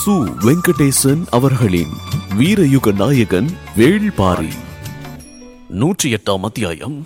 சு வெங்கடேசன் அவர்களின் வீரயுக நாயகன் வேள்பாரி நூற்றி எட்டாம் அத்தியாயம்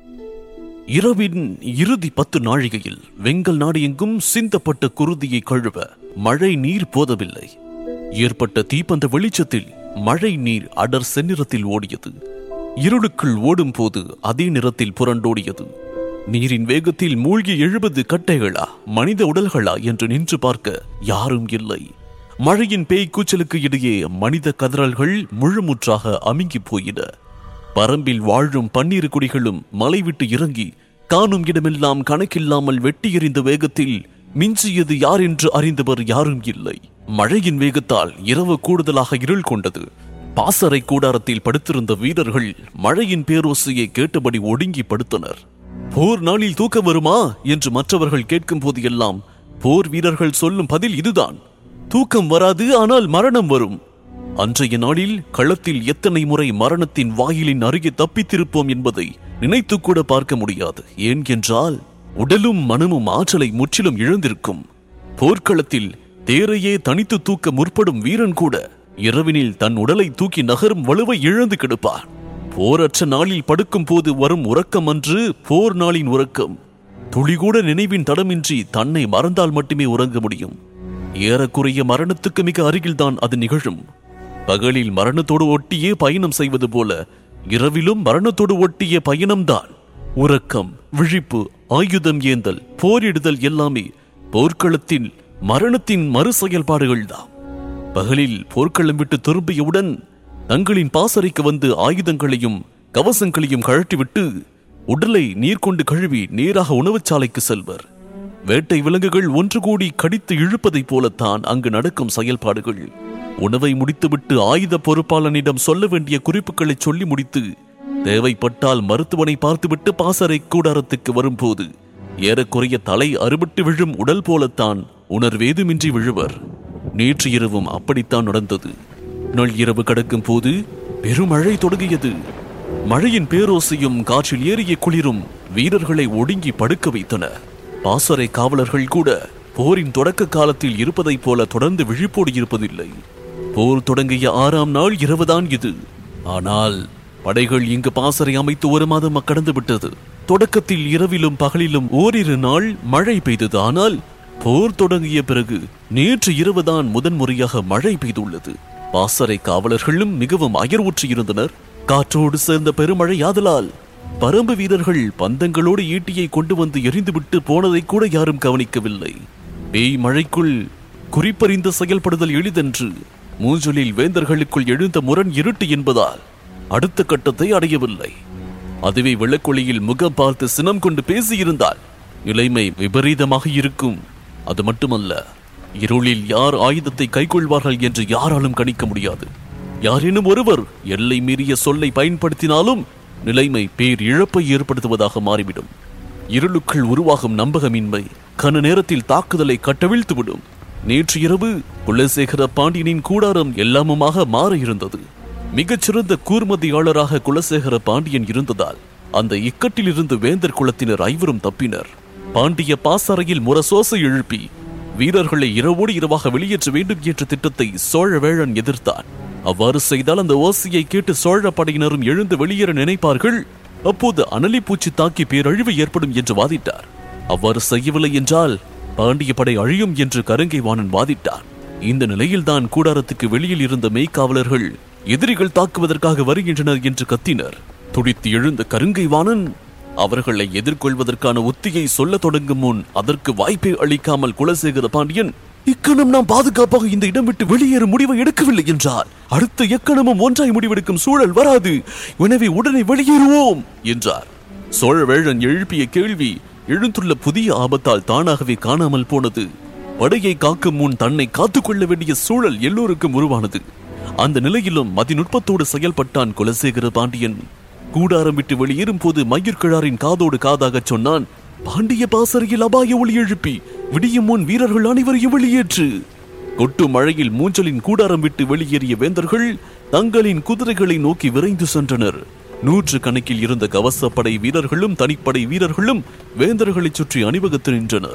இரவின் இறுதி பத்து நாழிகையில் வெங்கல் நாடு எங்கும் சிந்தப்பட்ட குருதியை கழுவ மழை நீர் போதவில்லை ஏற்பட்ட தீப்பந்த வெளிச்சத்தில் மழை நீர் அடர் செந்நிறத்தில் ஓடியது இருளுக்குள் ஓடும் போது அதே நிறத்தில் புரண்டோடியது நீரின் வேகத்தில் மூழ்கி எழுபது கட்டைகளா மனித உடல்களா என்று நின்று பார்க்க யாரும் இல்லை மழையின் பேய் கூச்சலுக்கு இடையே மனித கதறல்கள் முழுமுற்றாக அமுங்கி போயின பரம்பில் வாழும் பன்னீர் குடிகளும் மலை விட்டு இறங்கி காணும் இடமெல்லாம் கணக்கில்லாமல் வெட்டி எறிந்த வேகத்தில் மிஞ்சியது யார் என்று அறிந்தவர் யாரும் இல்லை மழையின் வேகத்தால் இரவு கூடுதலாக இருள் கொண்டது பாசறை கூடாரத்தில் படுத்திருந்த வீரர்கள் மழையின் பேரோசையை கேட்டபடி ஒடுங்கி படுத்தனர் போர் நாளில் தூக்கம் வருமா என்று மற்றவர்கள் கேட்கும் போது எல்லாம் போர் வீரர்கள் சொல்லும் பதில் இதுதான் தூக்கம் வராது ஆனால் மரணம் வரும் அன்றைய நாளில் களத்தில் எத்தனை முறை மரணத்தின் வாயிலின் அருகே தப்பித்திருப்போம் என்பதை நினைத்து கூட பார்க்க முடியாது ஏன் என்றால் உடலும் மனமும் ஆற்றலை முற்றிலும் இழந்திருக்கும் போர்க்களத்தில் தேரையே தனித்து தூக்க முற்படும் வீரன் கூட இரவினில் தன் உடலை தூக்கி நகரும் வலுவை இழந்து கிடப்பார் போரற்ற நாளில் படுக்கும் போது வரும் உறக்கம் அன்று போர் நாளின் உறக்கம் துளிகூட நினைவின் தடமின்றி தன்னை மறந்தால் மட்டுமே உறங்க முடியும் ஏறக்குறைய மரணத்துக்கு மிக அருகில்தான் அது நிகழும் பகலில் மரணத்தோடு ஒட்டியே பயணம் செய்வது போல இரவிலும் மரணத்தோடு ஒட்டிய பயணம்தான் உறக்கம் விழிப்பு ஆயுதம் ஏந்தல் போரிடுதல் எல்லாமே போர்க்களத்தில் மரணத்தின் மறு செயல்பாடுகள்தான் பகலில் போர்க்களம் விட்டு திரும்பியவுடன் தங்களின் பாசறைக்கு வந்து ஆயுதங்களையும் கவசங்களையும் கழட்டிவிட்டு உடலை நீர் கொண்டு கழுவி நேராக உணவுச்சாலைக்கு செல்வர் வேட்டை விலங்குகள் ஒன்று கூடி கடித்து இழுப்பதைப் போலத்தான் அங்கு நடக்கும் செயல்பாடுகள் உணவை முடித்துவிட்டு ஆயுத பொறுப்பாளனிடம் சொல்ல வேண்டிய குறிப்புகளை சொல்லி முடித்து தேவைப்பட்டால் மருத்துவனை பார்த்துவிட்டு பாசறை கூடாரத்துக்கு வரும்போது ஏறக்குறைய தலை அறுபட்டு விழும் உடல் போலத்தான் உணர்வேதுமின்றி விழுவர் நேற்று இரவும் அப்படித்தான் நடந்தது நாள் இரவு கடக்கும் போது பெருமழை தொடங்கியது மழையின் பேரோசையும் காற்றில் ஏறிய குளிரும் வீரர்களை ஒடுங்கி படுக்க வைத்தன பாசறை காவலர்கள் கூட போரின் தொடக்க காலத்தில் இருப்பதைப் போல தொடர்ந்து விழிப்போடு இருப்பதில்லை போர் தொடங்கிய ஆறாம் நாள் இரவுதான் இது ஆனால் படைகள் இங்கு பாசறை அமைத்து ஒரு மாதம் கடந்து விட்டது தொடக்கத்தில் இரவிலும் பகலிலும் ஓரிரு நாள் மழை பெய்தது ஆனால் போர் தொடங்கிய பிறகு நேற்று இரவுதான் முதன்முறையாக மழை பெய்துள்ளது பாசறை காவலர்களும் மிகவும் அயர்வுற்று இருந்தனர் காற்றோடு சேர்ந்த பெருமழை ஆதலால் பரம்பு வீரர்கள் பந்தங்களோடு ஈட்டியை கொண்டு வந்து எரிந்துவிட்டு போனதை கூட யாரும் கவனிக்கவில்லை பேய் மழைக்குள் குறிப்பறிந்து செயல்படுதல் எளிதென்று மூஞ்சலில் வேந்தர்களுக்குள் எழுந்த முரண் இருட்டு என்பதால் அடுத்த கட்டத்தை அடையவில்லை அதுவே விளக்கொளியில் முகம் பார்த்து சினம் கொண்டு பேசியிருந்தால் நிலைமை விபரீதமாக இருக்கும் அது மட்டுமல்ல இருளில் யார் ஆயுதத்தை கைக்கொள்வார்கள் என்று யாராலும் கணிக்க முடியாது யாரேனும் ஒருவர் எல்லை மீறிய சொல்லை பயன்படுத்தினாலும் நிலைமை பேர் இழப்பை ஏற்படுத்துவதாக மாறிவிடும் இருளுக்குள் உருவாகும் நம்பகமின்மை கன நேரத்தில் தாக்குதலை கட்டவிழ்த்துவிடும் நேற்று இரவு குலசேகர பாண்டியனின் கூடாரம் எல்லாமுமாக மாற இருந்தது மிகச்சிறந்த கூர்மதியாளராக குலசேகர பாண்டியன் இருந்ததால் அந்த இக்கட்டிலிருந்து வேந்தர் குலத்தினர் ஐவரும் தப்பினர் பாண்டிய பாசறையில் முரசோசை எழுப்பி வீரர்களை இரவோடு இரவாக வெளியேற்ற வேண்டும் என்ற திட்டத்தை சோழ வேழன் எதிர்த்தான் அவ்வாறு செய்தால் அந்த ஓசையை கேட்டு சோழ படையினரும் எழுந்து வெளியேற நினைப்பார்கள் அப்போது அனலி பூச்சி தாக்கி பேரழிவு ஏற்படும் என்று வாதிட்டார் அவ்வாறு செய்யவில்லை என்றால் பாண்டிய படை அழியும் என்று கருங்கை வாணன் வாதிட்டார் இந்த நிலையில்தான் கூடாரத்துக்கு வெளியில் இருந்த மெய்க்காவலர்கள் எதிரிகள் தாக்குவதற்காக வருகின்றனர் என்று கத்தினர் துடித்து எழுந்த கருங்கை வாணன் அவர்களை எதிர்கொள்வதற்கான உத்தியை சொல்ல தொடங்கும் முன் அதற்கு வாய்ப்பை அளிக்காமல் குலசேகர பாண்டியன் இக்கணம் நாம் பாதுகாப்பாக இந்த இடம் விட்டு வெளியேறும் முடிவை எடுக்கவில்லை என்றால் அடுத்த எக்கணமும் ஒன்றாய் முடிவெடுக்கும் சூழல் வராது எனவே உடனே வெளியேறுவோம் என்றார் சோழவேழன் எழுப்பிய கேள்வி எழுந்துள்ள புதிய ஆபத்தால் தானாகவே காணாமல் போனது படையை காக்கும் முன் தன்னை காத்துக்கொள்ள வேண்டிய சூழல் எல்லோருக்கும் உருவானது அந்த நிலையிலும் மதிநுட்பத்தோடு செயல்பட்டான் குலசேகர பாண்டியன் கூடாரம் விட்டு வெளியேறும் போது மயிர்கிழாரின் காதோடு காதாகச் சொன்னான் பாண்டிய பாசறையில் அபாய ஒளி எழுப்பி விடியும் முன் வீரர்கள் அனைவரையும் வெளியேற்று கொட்டு மழையில் மூஞ்சலின் கூடாரம் விட்டு வெளியேறிய வேந்தர்கள் தங்களின் குதிரைகளை நோக்கி விரைந்து சென்றனர் நூற்று கணக்கில் இருந்த கவசப்படை வீரர்களும் தனிப்படை வீரர்களும் வேந்தர்களைச் சுற்றி அணிவகுத்து நின்றனர்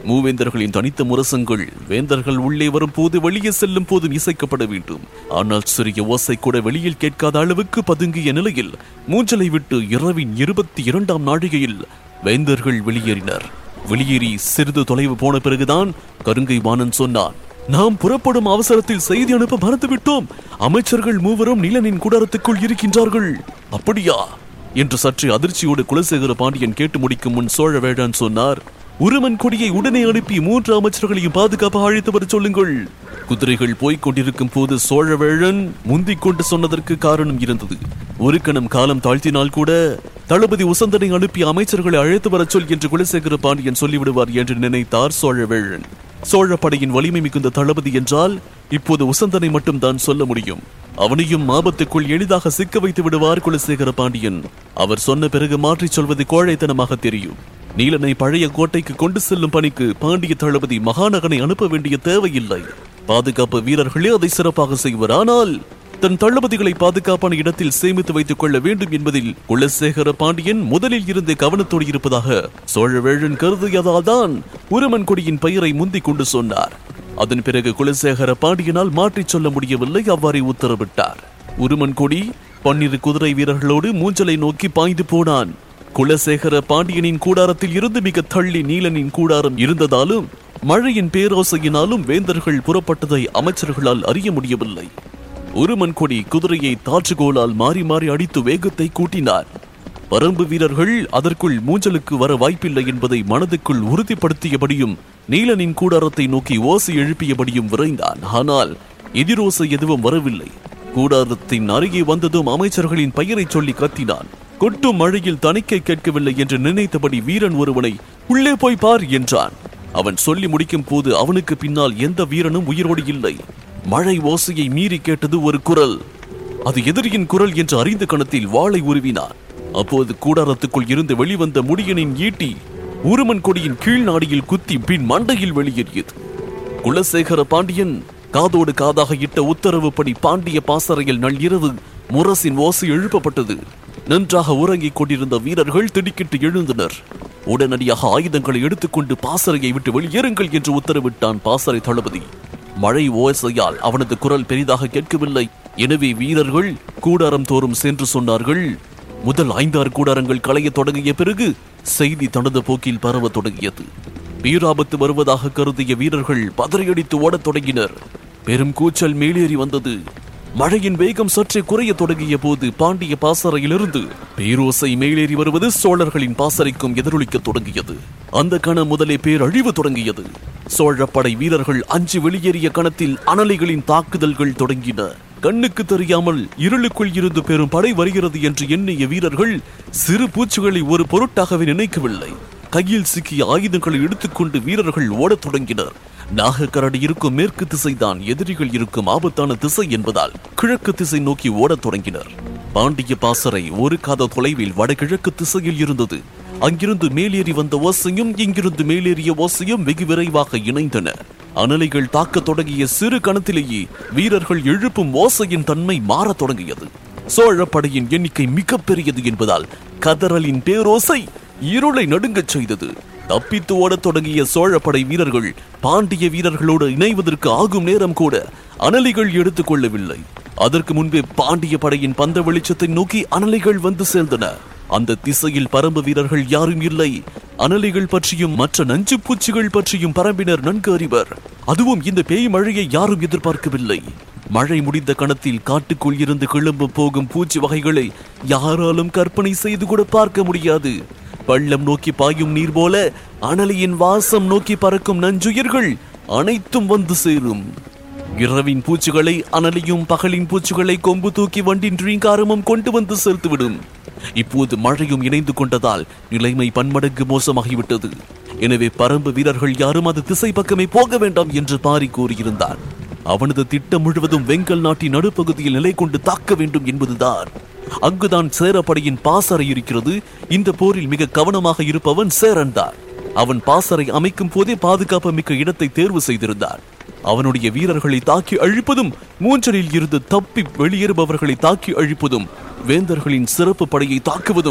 மூவேந்தர்களின் தனித்த முரசங்கள் வேந்தர்கள் உள்ளே வரும்போது வெளியே செல்லும் போதும் இசைக்கப்பட வேண்டும் ஆனால் சிறிய ஓசை கூட வெளியில் கேட்காத அளவுக்கு பதுங்கிய நிலையில் மூஞ்சலை விட்டு இரவின் இருபத்தி இரண்டாம் நாழிகையில் வேந்தர்கள் வெளியேறினர் வெளியேறி சிறிது தொலைவு போன பிறகுதான் கருங்கை வாணன் சொன்னான் நாம் புறப்படும் அவசரத்தில் செய்தி அனுப்ப மறந்துவிட்டோம் அமைச்சர்கள் மூவரும் நீலனின் கூடாரத்துக்குள் இருக்கின்றார்கள் அப்படியா என்று சற்று அதிர்ச்சியோடு குலசேகர பாண்டியன் கேட்டு முடிக்கும் முன் சோழ வேளான் சொன்னார் உருமன் கொடியை உடனே அனுப்பி மூன்று அமைச்சர்களையும் பாதுகாப்பாக அழைத்து வர சொல்லுங்கள் குதிரைகள் போய்க் கொண்டிருக்கும் போது சோழவேழன் முந்திக் கொண்டு சொன்னதற்கு காரணம் இருந்தது ஒரு கணம் காலம் தாழ்த்தினால் கூட தளபதி உசந்தனை அனுப்பி அமைச்சர்களை அழைத்து வரச் சொல் என்று குலசேகர பாண்டியன் சொல்லிவிடுவார் என்று நினைத்தார் சோழவேழன் சோழ படையின் வலிமை மிகுந்த தளபதி என்றால் இப்போது உசந்தனை மட்டும் தான் சொல்ல முடியும் அவனையும் ஆபத்துக்குள் எளிதாக சிக்க வைத்து விடுவார் குலசேகர பாண்டியன் அவர் சொன்ன பிறகு மாற்றிச் சொல்வது கோழைத்தனமாக தெரியும் நீலனை பழைய கோட்டைக்கு கொண்டு செல்லும் பணிக்கு பாண்டிய தளபதி மகாநகனை அனுப்ப வேண்டிய தேவையில்லை பாதுகாப்பு வீரர்களே அதை சிறப்பாக செய்வர் ஆனால் தன் தளபதிகளை பாதுகாப்பான இடத்தில் சேமித்து வைத்துக் கொள்ள வேண்டும் என்பதில் குலசேகர பாண்டியன் முதலில் இருந்து கவனத்தோடு இருப்பதாக சோழவேழன் கருதியதால் தான் உருமன் கொடியின் பெயரை முந்திக் கொண்டு சொன்னார் அதன் பிறகு குலசேகர பாண்டியனால் மாற்றிச் சொல்ல முடியவில்லை அவ்வாறே உத்தரவிட்டார் உருமன் கொடி பன்னிரு குதிரை வீரர்களோடு மூஞ்சலை நோக்கி பாய்ந்து போனான் குலசேகர பாண்டியனின் கூடாரத்தில் இருந்து மிக தள்ளி நீலனின் கூடாரம் இருந்ததாலும் மழையின் பேரோசையினாலும் வேந்தர்கள் புறப்பட்டதை அமைச்சர்களால் அறிய முடியவில்லை உருமன் கொடி குதிரையை தாற்றுகோலால் மாறி மாறி அடித்து வேகத்தை கூட்டினார் பரம்பு வீரர்கள் அதற்குள் மூஞ்சலுக்கு வர வாய்ப்பில்லை என்பதை மனதுக்குள் உறுதிப்படுத்தியபடியும் நீலனின் கூடாரத்தை நோக்கி ஓசை எழுப்பியபடியும் விரைந்தான் ஆனால் எதிரோசை எதுவும் வரவில்லை கூடாரத்தின் அருகே வந்ததும் அமைச்சர்களின் பெயரை சொல்லி கத்தினான் கொட்டும் மழையில் தணிக்கை கேட்கவில்லை என்று நினைத்தபடி வீரன் ஒருவனை உள்ளே போய் பார் என்றான் அவன் சொல்லி முடிக்கும் போது அவனுக்கு பின்னால் எந்த வீரனும் உயிரோடு இல்லை மழை ஓசையை மீறி கேட்டது ஒரு குரல் அது எதிரியின் குரல் என்று அறிந்த கணத்தில் வாளை உருவினான் அப்போது கூடாரத்துக்குள் இருந்து வெளிவந்த முடியனின் ஈட்டி உருமன் கொடியின் கீழ் நாடியில் குத்தி பின் மண்டையில் வெளியேறியது குலசேகர பாண்டியன் காதோடு காதாக இட்ட உத்தரவுப்படி பாண்டிய பாசறையில் நள்ளிரவு முரசின் ஓசை எழுப்பப்பட்டது நன்றாக உறங்கிக் கொண்டிருந்த வீரர்கள் திடுக்கிட்டு எழுந்தனர் உடனடியாக ஆயுதங்களை எடுத்துக்கொண்டு பாசறையை விட்டு வெளியேறுங்கள் என்று உத்தரவிட்டான் பாசறை தளபதி மழை ஓசையால் அவனது குரல் பெரிதாக கேட்கவில்லை எனவே வீரர்கள் கூடாரம் தோறும் சென்று சொன்னார்கள் முதல் ஐந்தாறு கூடாரங்கள் களையத் தொடங்கிய பிறகு செய்தி தனது போக்கில் பரவத் தொடங்கியது வீராபத்து வருவதாக கருதிய வீரர்கள் பதறியடித்து ஓடத் தொடங்கினர் பெரும் கூச்சல் மேலேறி வந்தது மழையின் வேகம் சற்றே குறையத் தொடங்கிய போது பாண்டிய பாசறையிலிருந்து பேரோசை மேலேறி வருவது சோழர்களின் பாசறைக்கும் எதிரொலிக்கத் தொடங்கியது அந்த கணம் முதலே பேரழிவு தொடங்கியது சோழப்படை வீரர்கள் அஞ்சு வெளியேறிய கணத்தில் அனலைகளின் தாக்குதல்கள் தொடங்கின கண்ணுக்கு தெரியாமல் இருளுக்குள் இருந்து பெரும் படை வருகிறது என்று எண்ணிய வீரர்கள் சிறு பூச்சிகளை ஒரு பொருட்டாகவே நினைக்கவில்லை கையில் சிக்கிய ஆயுதங்களை எடுத்துக்கொண்டு வீரர்கள் ஓடத் தொடங்கினர் நாகக்கரடி இருக்கும் மேற்கு திசைதான் எதிரிகள் இருக்கும் ஆபத்தான திசை என்பதால் கிழக்கு திசை நோக்கி ஓடத் தொடங்கினர் பாண்டிய பாசறை ஒரு காத தொலைவில் வடகிழக்கு திசையில் இருந்தது அங்கிருந்து மேலேறி வந்த ஓசையும் இங்கிருந்து மேலேறிய ஓசையும் வெகு விரைவாக இணைந்தன அனலைகள் தாக்கத் தொடங்கிய சிறு கணத்திலேயே வீரர்கள் எழுப்பும் ஓசையின் தன்மை மாறத் தொடங்கியது சோழ படையின் எண்ணிக்கை மிகப்பெரியது என்பதால் கதறலின் பேரோசை இருளை நடுங்கச் செய்தது தப்பித்து ஓடத் தொடங்கிய சோழப்படை வீரர்கள் பாண்டிய வீரர்களோடு இணைவதற்கு ஆகும் நேரம் கூட அனலிகள் எடுத்துக் கொள்ளவில்லை அதற்கு முன்பே பாண்டிய படையின் பந்த வெளிச்சத்தை நோக்கி அனலிகள் வந்து சேர்ந்தன அந்த திசையில் பரம்பு வீரர்கள் யாரும் இல்லை அனலிகள் பற்றியும் மற்ற நஞ்சு பூச்சிகள் பற்றியும் பரம்பினர் நன்கு அறிவர் அதுவும் இந்த பேய் மழையை யாரும் எதிர்பார்க்கவில்லை மழை முடிந்த கணத்தில் காட்டுக்குள் இருந்து கிளம்ப போகும் பூச்சி வகைகளை யாராலும் கற்பனை செய்து கூட பார்க்க முடியாது பள்ளம் நோக்கி பாயும் நீர் போல அனலியின் வாசம் நோக்கி பறக்கும் நஞ்சுயிர்கள் அனைத்தும் வந்து சேரும் இரவின் பூச்சிகளை அனலியும் பகலின் பூச்சிகளை கொம்பு தூக்கி வண்டின் ரீங்காரமும் கொண்டு வந்து சேர்த்துவிடும் இப்போது மழையும் இணைந்து கொண்டதால் நிலைமை பன்மடங்கு மோசமாகிவிட்டது எனவே பரம்பு வீரர்கள் யாரும் அது திசை பக்கமே போக வேண்டாம் என்று பாரி கூறியிருந்தார் அவனது திட்டம் முழுவதும் வெங்கல் நாட்டின் நடுப்பகுதியில் நிலை கொண்டு தாக்க வேண்டும் என்பதுதான் அங்குதான் சேரப்படையின் பாசறை இருக்கிறது இந்த போரில் மிக கவனமாக இருப்பவன் சேரன் தான் அவன் பாசறை அமைக்கும் போதே பாதுகாப்பு மிக்க இடத்தை தேர்வு செய்திருந்தார் அவனுடைய வீரர்களை தாக்கி அழிப்பதும் மூன்றலில் இருந்து தப்பி வெளியேறுபவர்களை தாக்கி அழிப்பதும் வேந்தர்களின் சிறப்பு படையை தாக்குவதும்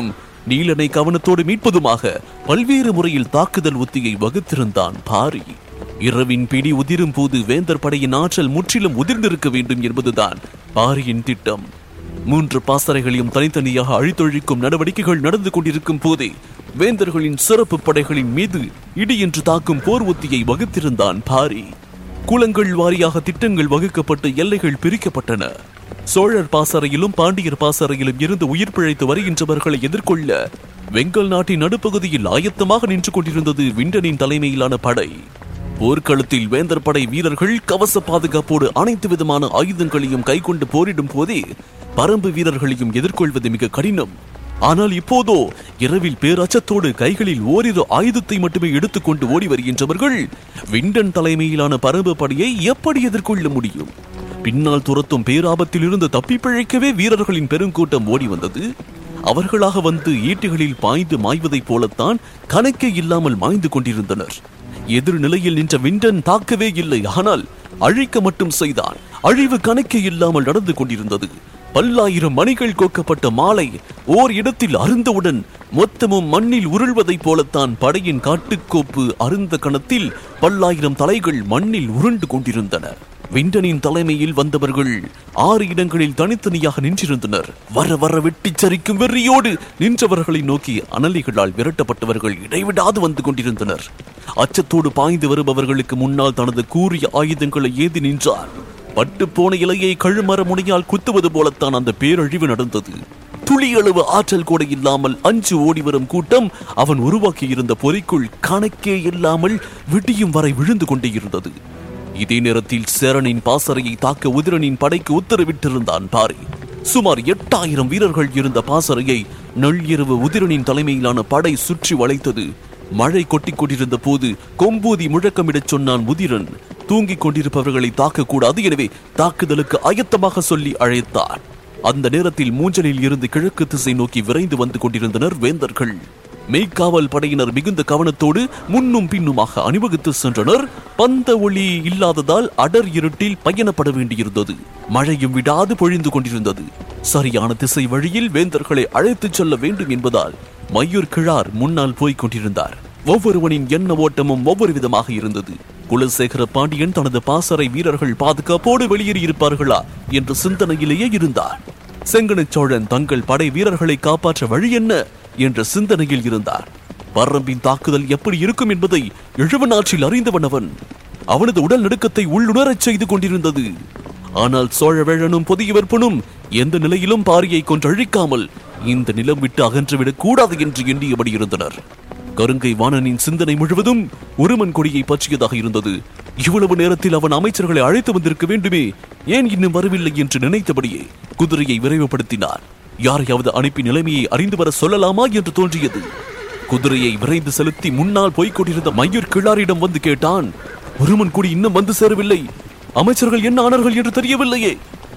நீலனை கவனத்தோடு மீட்பதுமாக பல்வேறு முறையில் தாக்குதல் உத்தியை வகுத்திருந்தான் பாரி இரவின் பிடி உதிரும் போது வேந்தர் படையின் ஆற்றல் முற்றிலும் உதிர்ந்திருக்க வேண்டும் என்பதுதான் பாரியின் திட்டம் மூன்று பாசறைகளையும் தனித்தனியாக அழித்தொழிக்கும் நடவடிக்கைகள் நடந்து கொண்டிருக்கும் போதே வேந்தர்களின் சிறப்பு படைகளின் மீது இடியென்று தாக்கும் போர் உத்தியை வகுத்திருந்தான் பாரி குலங்கள் வாரியாக திட்டங்கள் வகுக்கப்பட்டு எல்லைகள் பிரிக்கப்பட்டன சோழர் பாசறையிலும் பாண்டியர் பாசறையிலும் இருந்து உயிர் பிழைத்து வருகின்றவர்களை எதிர்கொள்ள வெங்கல் நாட்டின் நடுப்பகுதியில் ஆயத்தமாக நின்று கொண்டிருந்தது விண்டனின் தலைமையிலான படை போர்க்களத்தில் வேந்தர் படை வீரர்கள் கவச பாதுகாப்போடு அனைத்து விதமான ஆயுதங்களையும் கைக்கொண்டு போரிடும் போதே பரம்பு வீரர்களையும் எதிர்கொள்வது மிக கடினம் ஆனால் இப்போதோ இரவில் பேரச்சத்தோடு கைகளில் ஓரிரு ஆயுதத்தை மட்டுமே எடுத்துக்கொண்டு ஓடி வருகின்றவர்கள் விண்டன் தலைமையிலான பரம்பு படையை எப்படி எதிர்கொள்ள முடியும் பின்னால் துரத்தும் பேராபத்தில் இருந்து தப்பி பிழைக்கவே வீரர்களின் பெருங்கூட்டம் ஓடி வந்தது அவர்களாக வந்து ஈட்டிகளில் பாய்ந்து மாய்வதைப் போலத்தான் கணக்கே இல்லாமல் மாய்ந்து கொண்டிருந்தனர் எதிர்நிலையில் நின்ற விண்டன் தாக்கவே இல்லை ஆனால் அழிக்க மட்டும் செய்தான் அழிவு கணக்கே இல்லாமல் நடந்து கொண்டிருந்தது பல்லாயிரம் மணிகள் கோக்கப்பட்ட மாலை ஓர் இடத்தில் அருந்தவுடன் மொத்தமும் மண்ணில் உருள்வதைப் போலத்தான் படையின் காட்டுக்கோப்பு அருந்த கணத்தில் பல்லாயிரம் தலைகள் மண்ணில் உருண்டு கொண்டிருந்தன விண்டனின் தலைமையில் வந்தவர்கள் ஆறு இடங்களில் தனித்தனியாக நின்றிருந்தனர் வர வர வெட்டிச் சரிக்கும் வெறியோடு நின்றவர்களை நோக்கி அனலிகளால் விரட்டப்பட்டவர்கள் இடைவிடாது வந்து கொண்டிருந்தனர் அச்சத்தோடு பாய்ந்து வருபவர்களுக்கு முன்னால் தனது கூறிய ஆயுதங்களை ஏந்தி நின்றார் பட்டு போன இலையை கழுமர முனையால் குத்துவது போலத்தான் அந்த பேரழிவு நடந்தது துளியளவு ஆற்றல் கூட இல்லாமல் அஞ்சு ஓடி வரும் கூட்டம் அவன் உருவாக்கியிருந்த பொறிக்குள் கணக்கே இல்லாமல் விடியும் வரை விழுந்து கொண்டே இருந்தது இதே நேரத்தில் சேரனின் பாசறையை தாக்க உதிரனின் படைக்கு உத்தரவிட்டிருந்தான் பாரி சுமார் எட்டாயிரம் வீரர்கள் இருந்த பாசறையை நள்ளிரவு உதிரனின் தலைமையிலான படை சுற்றி வளைத்தது மழை கொட்டிக் கொண்டிருந்த போது கொம்பூதி முழக்கமிடச் சொன்னான் உதிரன் தூங்கிக் கொண்டிருப்பவர்களை தாக்கக்கூடாது எனவே தாக்குதலுக்கு ஆயத்தமாக சொல்லி அழைத்தார் அந்த நேரத்தில் மூஞ்சலில் இருந்து கிழக்கு திசை நோக்கி விரைந்து வந்து கொண்டிருந்தனர் வேந்தர்கள் மெய்க்காவல் படையினர் மிகுந்த கவனத்தோடு முன்னும் பின்னுமாக அணிவகுத்து சென்றனர் பந்த ஒளி இல்லாததால் அடர் இருட்டில் பயணப்பட வேண்டியிருந்தது மழையும் விடாது பொழிந்து கொண்டிருந்தது சரியான திசை வழியில் வேந்தர்களை அழைத்துச் செல்ல வேண்டும் என்பதால் மயூர் கிழார் முன்னால் போய்க் கொண்டிருந்தார் ஒவ்வொருவனின் எண்ண ஓட்டமும் ஒவ்வொரு விதமாக இருந்தது குலசேகர பாண்டியன் தனது பாசறை வீரர்கள் பாதுகாப்போடு வெளியேறியிருப்பார்களா என்ற சிந்தனையிலேயே இருந்தார் செங்கனச் சோழன் தங்கள் படை வீரர்களை காப்பாற்ற வழி என்ன என்ற சிந்தனையில் இருந்தார் பரம்பின் தாக்குதல் எப்படி இருக்கும் என்பதை இழுவனாற்றில் அறிந்தவன் அவன் அவனது உடல் நடுக்கத்தை உள்ளுணரச் செய்து கொண்டிருந்தது ஆனால் சோழவேழனும் பொதியவர்ப்பனும் எந்த நிலையிலும் பாரியை கொன்றழிக்காமல் இந்த நிலம் விட்டு அகன்றுவிடக் கூடாது என்று எண்ணியபடி இருந்தனர் கருங்கை வாணனின் சிந்தனை முழுவதும் உருமன் கொடியை பற்றியதாக இருந்தது இவ்வளவு நேரத்தில் அவன் அமைச்சர்களை அழைத்து வந்திருக்க வேண்டுமே ஏன் இன்னும் வரவில்லை என்று நினைத்தபடியே குதிரையை விரைவுபடுத்தினார் யாரையாவது அனுப்பி நிலைமையை அறிந்து வர சொல்லலாமா என்று தோன்றியது குதிரையை விரைந்து செலுத்தி முன்னால் போய்க் கொண்டிருந்த மயூர் கிழாரிடம் வந்து கேட்டான் உருமன் கொடி இன்னும் வந்து சேரவில்லை அமைச்சர்கள் என்ன ஆனார்கள் என்று தெரியவில்லையே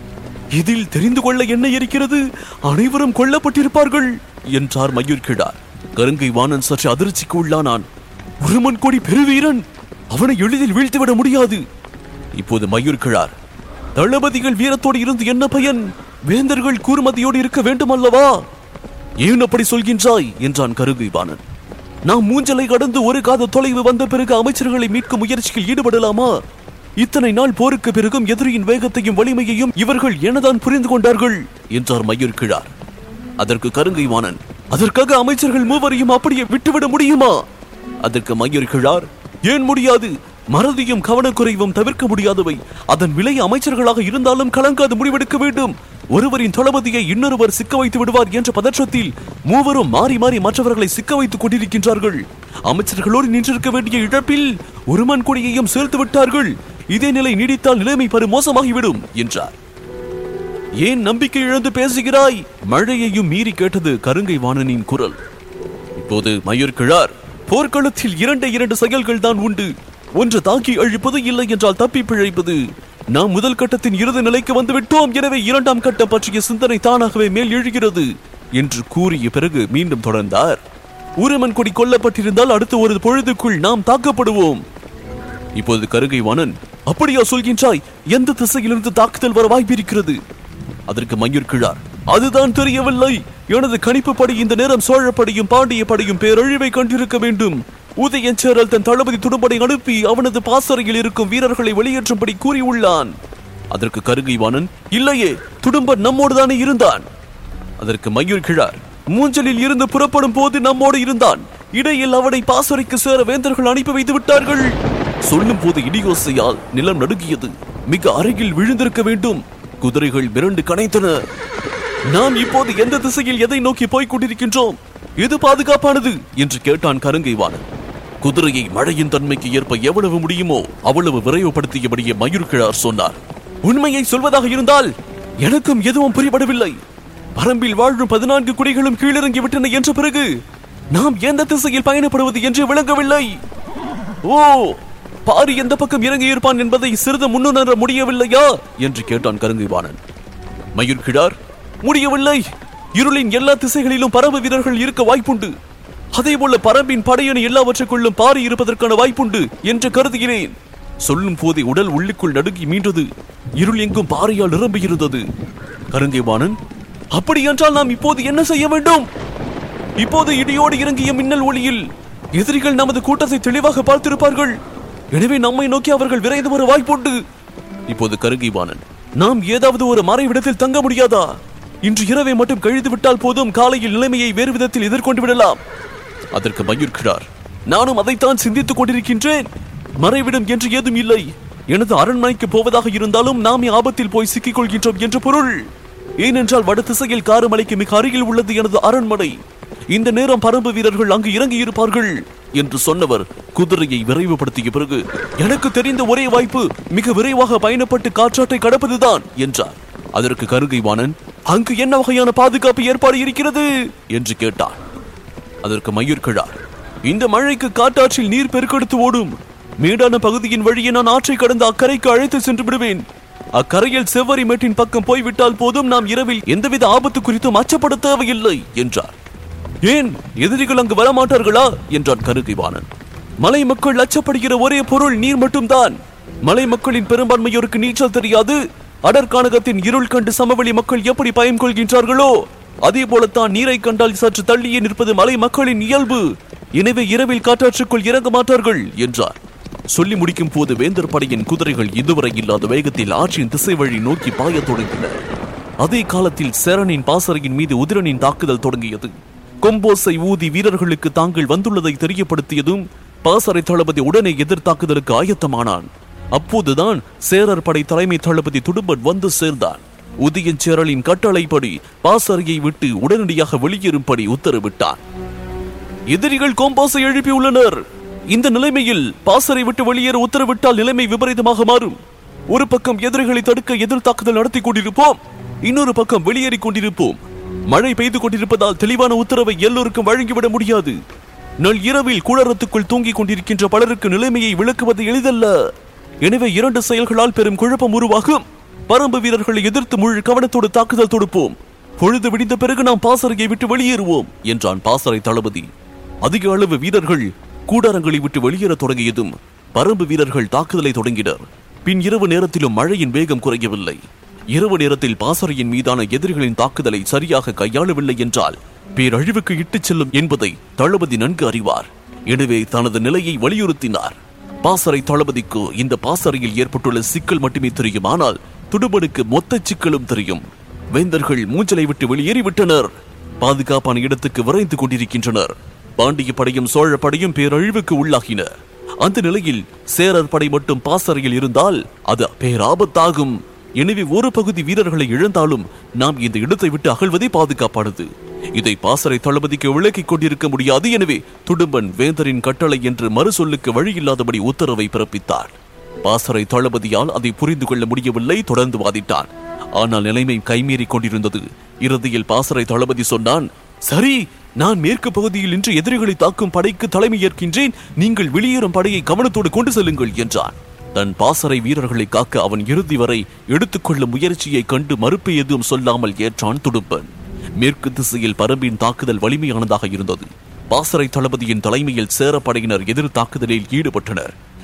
இதில் தெரிந்து கொள்ள என்ன இருக்கிறது அனைவரும் கொல்லப்பட்டிருப்பார்கள் என்றார் மயூர் கிழார் கருங்கை வாணன் சற்று அதிர்ச்சிக்கு உள்ளானான் உருமன் கொடி பெருவீரன் அவனை எளிதில் வீழ்த்திவிட முடியாது இப்போது மயூர் கிழார் தளபதிகள் வீரத்தோடு இருந்து என்ன பயன் வேந்தர்கள் கூர்மதியோடு இருக்க வேண்டும் அல்லவா ஏன் அப்படி சொல்கின்றாய் என்றான் கருங்கை வாணன் நாம் மூஞ்சலை கடந்து ஒரு காத தொலைவு வந்த பிறகு அமைச்சர்களை மீட்கும் முயற்சியில் ஈடுபடலாமா இத்தனை நாள் போருக்கு பிறகும் எதிரியின் வேகத்தையும் வலிமையையும் இவர்கள் எனதான் புரிந்து கொண்டார்கள் என்றார் மயூர் கிழார் அதற்கு கருங்கை வாணன் அதற்காக அமைச்சர்கள் மூவரையும் அப்படியே விட்டுவிட முடியுமா அதற்கு மயூர் கிழார் ஏன் முடியாது மறதியும் கவனக்குறைவும் தவிர்க்க முடியாதவை அதன் விலை அமைச்சர்களாக இருந்தாலும் கலங்காது முடிவெடுக்க வேண்டும் ஒருவரின் தளபதியை இன்னொருவர் சிக்க வைத்து விடுவார் என்ற பதற்றத்தில் மூவரும் மாறி மாறி மற்றவர்களை சிக்க வைத்துக் கொண்டிருக்கின்றார்கள் அமைச்சர்களோடு நின்றிருக்க வேண்டிய இழப்பில் ஒருமன் கொடியையும் சேர்த்து விட்டார்கள் இதே நிலை நீடித்தால் நிலைமை பரு மோசமாகிவிடும் என்றார் ஏன் நம்பிக்கை இழந்து பேசுகிறாய் மழையையும் மீறி கேட்டது கருங்கை வாணனின் குரல் இப்போது மயூர் கிழார் போர்க்களத்தில் இரண்டே இரண்டு செயல்கள் தான் உண்டு ஒன்று தாக்கி அழிப்பது இல்லை என்றால் தப்பி பிழைப்பது நாம் முதல் கட்டத்தின் இறுதி நிலைக்கு வந்து விட்டோம் எனவே இரண்டாம் கட்டம் பற்றிய சிந்தனை தானாகவே மேல் எழுகிறது என்று கூறிய பிறகு மீண்டும் தொடர்ந்தார் ஊரமன் கொடி கொல்லப்பட்டிருந்தால் அடுத்த ஒரு பொழுதுக்குள் நாம் தாக்கப்படுவோம் இப்போது கருங்கை வாணன் அப்படியா சொல்கின்றாய் எந்த திசையிலிருந்து தாக்குதல் வர வாய்ப்பிருக்கிறது அதற்கு மயூர் கிழார் அதுதான் தெரியவில்லை எனது கணிப்புப்படி இந்த நேரம் சோழப்படியும் பாண்டிய படையும் பேரழிவை கண்டிருக்க வேண்டும் உதயஞ்சேரல் தன் தளபதி துடும்படை அனுப்பி அவனது பாசறையில் இருக்கும் வீரர்களை வெளியேற்றும்படி கூறியுள்ளான் அதற்கு கருங்கைவாணன் இல்லையே துடும்பன் நம்மோடுதானே இருந்தான் அதற்கு மயூர் கிழார் மூஞ்சலில் இருந்து புறப்படும் போது நம்மோடு இருந்தான் இடையில் அவனை பாசறைக்கு சேர வேந்தர்கள் அனுப்பி வைத்து விட்டார்கள் சொல்லும் போது இடியோசையால் நிலம் நடுங்கியது மிக அருகில் விழுந்திருக்க வேண்டும் குதிரைகள் மிரண்டு கனைத்தன நாம் இப்போது எந்த திசையில் எதை நோக்கி போய்க் கொண்டிருக்கின்றோம் எது பாதுகாப்பானது என்று கேட்டான் கருங்கைவாணன் குதிரையை மழையின் தன்மைக்கு ஏற்ப எவ்வளவு முடியுமோ அவ்வளவு விரைவுபடுத்தியபடியே மயூர் கிழார் சொன்னார் உண்மையை சொல்வதாக இருந்தால் எனக்கும் எதுவும் புரியப்படவில்லை பரம்பில் வாழும் பதினான்கு குடிகளும் கீழிறங்கி விட்டன என்ற பிறகு நாம் எந்த திசையில் பயணப்படுவது என்று விளங்கவில்லை ஓ பாரி எந்த பக்கம் இறங்கி இருப்பான் என்பதை சிறிது முன்னுணர முடியவில்லையா என்று கேட்டான் கருங்கைவாணன் மயூர் கிழார் முடியவில்லை இருளின் எல்லா திசைகளிலும் பரம்பு வீரர்கள் இருக்க வாய்ப்புண்டு அதேபோல பரம்பின் படையணி எல்லாவற்றுக்குள்ளும் பாரி இருப்பதற்கான வாய்ப்புண்டு என்று கருதுகிறேன் சொல்லும் போதே உடல் உள்ளுக்குள் நடுங்கி மீண்டது இருள் எங்கும் பாறையால் நிரம்பியிருந்தது கருங்கைவாணன் அப்படி என்றால் நாம் இப்போது என்ன செய்ய வேண்டும் இப்போது இடியோடு இறங்கிய மின்னல் ஒளியில் எதிரிகள் நமது கூட்டத்தை தெளிவாக பார்த்திருப்பார்கள் எனவே நம்மை நோக்கி அவர்கள் விரைந்து வர வாய்ப்புண்டு இப்போது கருங்கைவாணன் நாம் ஏதாவது ஒரு மறைவிடத்தில் தங்க முடியாதா இன்று இரவை மட்டும் கழித்து விட்டால் போதும் காலையில் நிலைமையை வேறு விதத்தில் எதிர்கொண்டு விடலாம் அதற்கு மயூர் கிழார் நானும் அதைத்தான் சிந்தித்துக் கொண்டிருக்கின்றேன் மறைவிடம் என்று ஏதும் இல்லை எனது அரண்மனைக்கு போவதாக இருந்தாலும் நாம் ஆபத்தில் போய் சிக்கிக் கொள்கின்றோம் என்று பொருள் ஏனென்றால் வட திசையில் காரமலைக்கு மிக அருகில் உள்ளது எனது அரண்மனை இந்த நேரம் பரம்பு வீரர்கள் அங்கு இறங்கி இருப்பார்கள் என்று சொன்னவர் குதிரையை விரைவுபடுத்திய பிறகு எனக்கு தெரிந்த ஒரே வாய்ப்பு மிக விரைவாக பயணப்பட்டு காற்றாட்டை கடப்பதுதான் என்றார் அதற்கு கருகைவாணன் அங்கு என்ன வகையான பாதுகாப்பு ஏற்பாடு இருக்கிறது என்று கேட்டான் அதற்கு மயூர் கிழார் இந்த மழைக்கு காட்டாற்றில் நீர் பெருக்கெடுத்து ஓடும் மேடான பகுதியின் வழியே நான் ஆற்றை கடந்து அக்கறைக்கு அழைத்து சென்று விடுவேன் அக்கரையில் செவ்வரி மேட்டின் பக்கம் போய்விட்டால் போதும் நாம் இரவில் எந்தவித ஆபத்து குறித்தும் அச்சப்பட தேவையில்லை என்றார் ஏன் எதிரிகள் அங்கு வரமாட்டார்களா என்றான் கருகைவாணன் மலை மக்கள் அச்சப்படுகிற ஒரே பொருள் நீர் மட்டும்தான் மலை மக்களின் பெரும்பான்மையோருக்கு நீச்சல் தெரியாது அடர்கானகத்தின் இருள் கண்டு சமவெளி மக்கள் எப்படி பயம் கொள்கின்றார்களோ அதே போலத்தான் நீரை கண்டால் சற்று தள்ளியே நிற்பது மலை மக்களின் இயல்பு எனவே இரவில் காற்றாற்றுக்குள் இறங்க மாட்டார்கள் என்றார் சொல்லி முடிக்கும் போது வேந்தர் படையின் குதிரைகள் இதுவரை இல்லாத வேகத்தில் ஆற்றின் திசை வழி நோக்கி பாயத் தொடங்கின அதே காலத்தில் சேரனின் பாசறையின் மீது உதிரனின் தாக்குதல் தொடங்கியது கொம்போசை ஊதி வீரர்களுக்கு தாங்கள் வந்துள்ளதை தெரியப்படுத்தியதும் பாசறை தளபதி உடனே எதிர் தாக்குதலுக்கு ஆயத்தமானான் அப்போதுதான் சேரர் படை தலைமை தளபதி துடும்பன் வந்து சேர்ந்தான் உதயஞ்சேரலின் கட்டளைப்படி பாசறையை விட்டு உடனடியாக வெளியேறும்படி உத்தரவிட்டான் எதிரிகள் கோம்பாசை எழுப்பியுள்ளனர் இந்த நிலைமையில் பாசறை விட்டு வெளியேற உத்தரவிட்டால் நிலைமை விபரீதமாக மாறும் ஒரு பக்கம் எதிரிகளை தடுக்க எதிர் தாக்குதல் நடத்தி கொண்டிருப்போம் இன்னொரு பக்கம் வெளியேறிக் கொண்டிருப்போம் மழை பெய்து கொண்டிருப்பதால் தெளிவான உத்தரவை எல்லோருக்கும் வழங்கிவிட முடியாது நள் இரவில் குழறத்துக்குள் தூங்கிக் கொண்டிருக்கின்ற பலருக்கு நிலைமையை விளக்குவது எளிதல்ல எனவே இரண்டு செயல்களால் பெரும் குழப்பம் உருவாகும் பரம்பு வீரர்களை எதிர்த்து முழு கவனத்தோடு தாக்குதல் தொடுப்போம் பொழுது விடிந்த பிறகு நாம் பாசறையை விட்டு வெளியேறுவோம் என்றான் பாசறை தளபதி அதிக அளவு வீரர்கள் கூடாரங்களை விட்டு வெளியேறத் தொடங்கியதும் பரம்பு வீரர்கள் தாக்குதலை தொடங்கினர் பின் இரவு நேரத்திலும் மழையின் வேகம் குறையவில்லை இரவு நேரத்தில் பாசறையின் மீதான எதிரிகளின் தாக்குதலை சரியாக கையாளவில்லை என்றால் பேரழிவுக்கு இட்டுச் செல்லும் என்பதை தளபதி நன்கு அறிவார் எனவே தனது நிலையை வலியுறுத்தினார் பாசறை தளபதிக்கு இந்த பாசறையில் ஏற்பட்டுள்ள சிக்கல் மட்டுமே தெரியும் ஆனால் துடுபனுக்கு மொத்த சிக்கலும் தெரியும் வேந்தர்கள் மூஞ்சலை விட்டு வெளியேறிவிட்டனர் பாதுகாப்பான இடத்துக்கு விரைந்து கொண்டிருக்கின்றனர் பாண்டிய படையும் சோழ படையும் பேரழிவுக்கு உள்ளாகின அந்த நிலையில் சேரர் படை மட்டும் பாசறையில் இருந்தால் அது பேராபத்தாகும் எனவே ஒரு பகுதி வீரர்களை இழந்தாலும் நாம் இந்த இடத்தை விட்டு அகழ்வதே பாதுகாப்பானது இதை பாசறை தளபதிக்கு விளக்கிக் கொண்டிருக்க முடியாது எனவே துடும்பன் வேந்தரின் கட்டளை என்று மறுசொல்லுக்கு வழியில்லாதபடி உத்தரவை பிறப்பித்தார் பாசறை தளபதியால் அதை புரிந்து கொள்ள முடியவில்லை தொடர்ந்து வாதிட்டான் ஆனால் நிலைமை கைமீறிக் கொண்டிருந்தது இறுதியில் பாசறை தளபதி சொன்னான் சரி நான் மேற்கு பகுதியில் இன்று எதிரிகளை தாக்கும் படைக்கு தலைமை ஏற்கின்றேன் நீங்கள் வெளியேறும் படையை கவனத்தோடு கொண்டு செல்லுங்கள் என்றான் தன் பாசறை வீரர்களை காக்க அவன் இறுதி வரை எடுத்துக்கொள்ளும் முயற்சியை கண்டு மறுப்பு எதுவும் சொல்லாமல் ஏற்றான் துடுப்பன் மேற்கு திசையில் பரம்பின் தாக்குதல் வலிமையானதாக இருந்தது பாசறை தளபதியின் தலைமையில் சேர படையினர் எதிர் தாக்குதலில் ஈடுபட்டனர்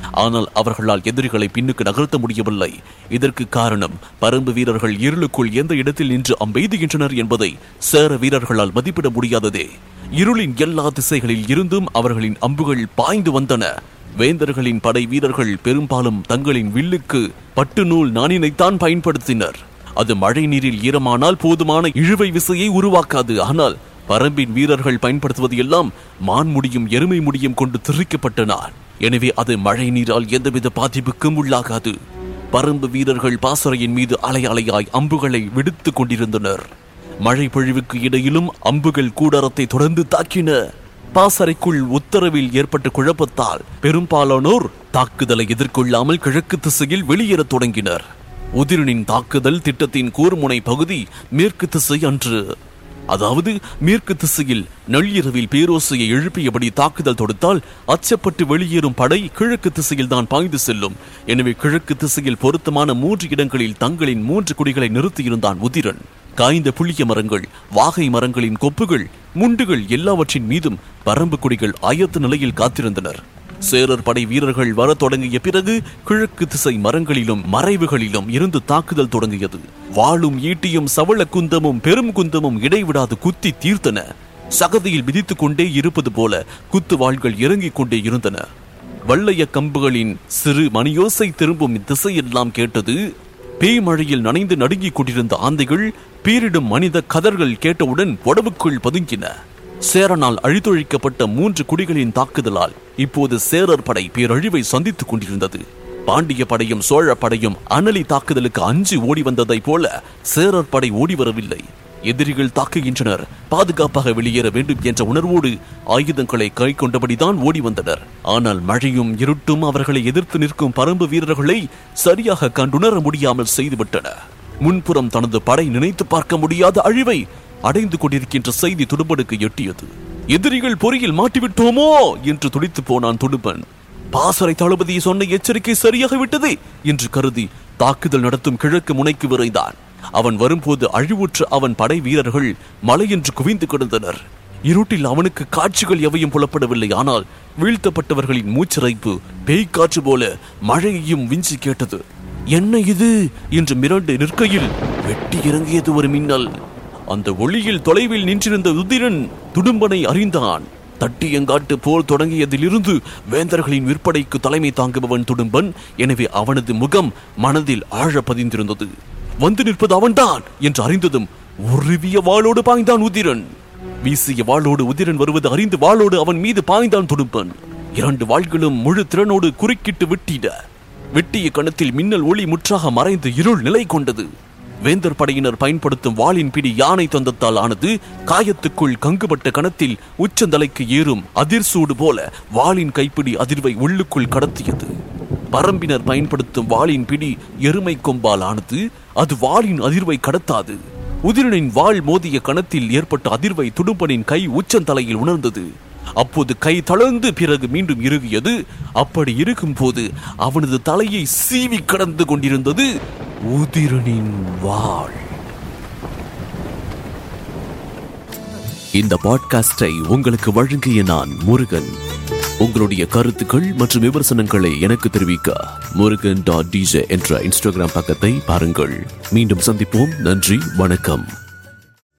ஆனால் அவர்களால் எதிரிகளை பின்னுக்கு நகர்த்த முடியவில்லை இதற்கு காரணம் பரம்பு வீரர்கள் இருளுக்குள் எந்த இடத்தில் நின்று அம்பெய்துகின்றனர் என்பதை சேர வீரர்களால் மதிப்பிட முடியாததே இருளின் எல்லா திசைகளில் இருந்தும் அவர்களின் அம்புகள் பாய்ந்து வந்தன வேந்தர்களின் படை வீரர்கள் பெரும்பாலும் தங்களின் வில்லுக்கு பட்டு நூல் நாணினைத்தான் பயன்படுத்தினர் அது மழை நீரில் ஈரமானால் போதுமான இழுவை விசையை உருவாக்காது ஆனால் பரம்பின் வீரர்கள் பயன்படுத்துவது எல்லாம் மான் முடியும் எருமை முடியும் கொண்டு திரிக்கப்பட்டன எனவே அது மழை நீரால் எந்தவித பாதிப்புக்கும் உள்ளாகாது பரம்பு வீரர்கள் பாசறையின் மீது அலை அலையாய் அம்புகளை விடுத்துக் கொண்டிருந்தனர் மழை பொழிவுக்கு இடையிலும் அம்புகள் கூடாரத்தை தொடர்ந்து தாக்கின பாசறைக்குள் உத்தரவில் ஏற்பட்ட குழப்பத்தால் பெரும்பாலானோர் தாக்குதலை எதிர்கொள்ளாமல் கிழக்கு திசையில் வெளியேறத் தொடங்கினர் உதிரனின் தாக்குதல் திட்டத்தின் கூர்முனை பகுதி மேற்கு திசை அன்று அதாவது மேற்கு திசையில் நள்ளிரவில் பேரோசையை எழுப்பியபடி தாக்குதல் தொடுத்தால் அச்சப்பட்டு வெளியேறும் படை கிழக்கு திசையில் தான் பாய்ந்து செல்லும் எனவே கிழக்கு திசையில் பொருத்தமான மூன்று இடங்களில் தங்களின் மூன்று குடிகளை நிறுத்தியிருந்தான் உதிரன் காய்ந்த புளிய மரங்கள் வாகை மரங்களின் கொப்புகள் முண்டுகள் எல்லாவற்றின் மீதும் பரம்பு குடிகள் ஆயத்த நிலையில் காத்திருந்தனர் சேரர் படை வீரர்கள் வரத் தொடங்கிய பிறகு கிழக்கு திசை மரங்களிலும் மறைவுகளிலும் இருந்து தாக்குதல் தொடங்கியது வாளும் ஈட்டியும் சவள குந்தமும் பெரும் குந்தமும் இடைவிடாது குத்தி தீர்த்தன சகதியில் மிதித்துக் கொண்டே இருப்பது போல குத்து வாள்கள் இறங்கிக் கொண்டே இருந்தன வள்ளைய கம்புகளின் சிறு மணியோசை திரும்பும் திசையெல்லாம் கேட்டது பேய்மழையில் நனைந்து நடுங்கிக் கொண்டிருந்த ஆந்தைகள் பீரிடும் மனித கதர்கள் கேட்டவுடன் உடவுக்குள் பதுங்கின சேரனால் அழித்தொழிக்கப்பட்ட மூன்று குடிகளின் தாக்குதலால் இப்போது சேரர் படை பேரழிவை சந்தித்துக் கொண்டிருந்தது பாண்டிய படையும் சோழ படையும் அனலி தாக்குதலுக்கு அஞ்சு ஓடி வந்ததைப் போல சேரர் படை ஓடி வரவில்லை எதிரிகள் தாக்குகின்றனர் பாதுகாப்பாக வெளியேற வேண்டும் என்ற உணர்வோடு ஆயுதங்களை கை கொண்டபடிதான் ஓடி வந்தனர் ஆனால் மழையும் இருட்டும் அவர்களை எதிர்த்து நிற்கும் பரம்பு வீரர்களை சரியாக கண்டுணர முடியாமல் செய்துவிட்டன முன்புறம் தனது படை நினைத்து பார்க்க முடியாத அழிவை அடைந்து கொண்டிருக்கின்ற செய்தி துடும்பனுக்கு எட்டியது எதிரிகள் பொறியில் மாட்டிவிட்டோமோ என்று துடித்து போனான் துடும்பன் பாசறை தளபதி சொன்ன எச்சரிக்கை சரியாக விட்டது என்று கருதி தாக்குதல் நடத்தும் கிழக்கு முனைக்கு விரைந்தான் அவன் வரும்போது அழிவுற்ற அவன் படை வீரர்கள் மலையென்று குவிந்து கிடந்தனர் இருட்டில் அவனுக்கு காட்சிகள் எவையும் புலப்படவில்லை ஆனால் வீழ்த்தப்பட்டவர்களின் மூச்சிறைப்பு பேய் காற்று போல மழையையும் விஞ்சி கேட்டது என்ன இது என்று மிரண்டு நிற்கையில் வெட்டி இறங்கியது ஒரு மின்னல் அந்த ஒளியில் தொலைவில் நின்றிருந்த உதிரன் துடும்பனை அறிந்தான் தட்டியங்காட்டு போர் தொடங்கியதிலிருந்து வேந்தர்களின் விற்படைக்கு தலைமை தாங்குபவன் துடும்பன் எனவே அவனது முகம் மனதில் ஆழ பதிந்திருந்தது வந்து நிற்பது அவன்தான் என்று அறிந்ததும் உருவிய வாளோடு பாய்ந்தான் உதிரன் வீசிய வாளோடு உதிரன் வருவது அறிந்து வாளோடு அவன் மீது பாய்ந்தான் துடும்பன் இரண்டு வாள்களும் முழு திறனோடு குறுக்கிட்டு வெட்டிட வெட்டிய கணத்தில் மின்னல் ஒளி முற்றாக மறைந்து இருள் நிலை கொண்டது வேந்தர் படையினர் பயன்படுத்தும் வாளின் பிடி யானை தந்தத்தால் ஆனது காயத்துக்குள் கங்குபட்ட கணத்தில் உச்சந்தலைக்கு ஏறும் அதிர்சூடு போல வாளின் கைப்பிடி அதிர்வை உள்ளுக்குள் கடத்தியது பரம்பினர் பயன்படுத்தும் வாளின் பிடி எருமை கொம்பால் ஆனது அது வாளின் அதிர்வை கடத்தாது உதிரனின் வாள் மோதிய கணத்தில் ஏற்பட்ட அதிர்வை துடும்பனின் கை உச்சந்தலையில் உணர்ந்தது அப்போது கை தளர்ந்து பிறகு மீண்டும் இறுகியது அப்படி இருக்கும் போது அவனது தலையை சீவி கடந்து கொண்டிருந்தது உதிரனின் வாள் இந்த பாட்காஸ்டை உங்களுக்கு வழங்கிய நான் முருகன் உங்களுடைய கருத்துக்கள் மற்றும் விமர்சனங்களை எனக்கு தெரிவிக்க முருகன் டாட் டிஜே என்ற இன்ஸ்டாகிராம் பக்கத்தை பாருங்கள் மீண்டும் சந்திப்போம் நன்றி வணக்கம்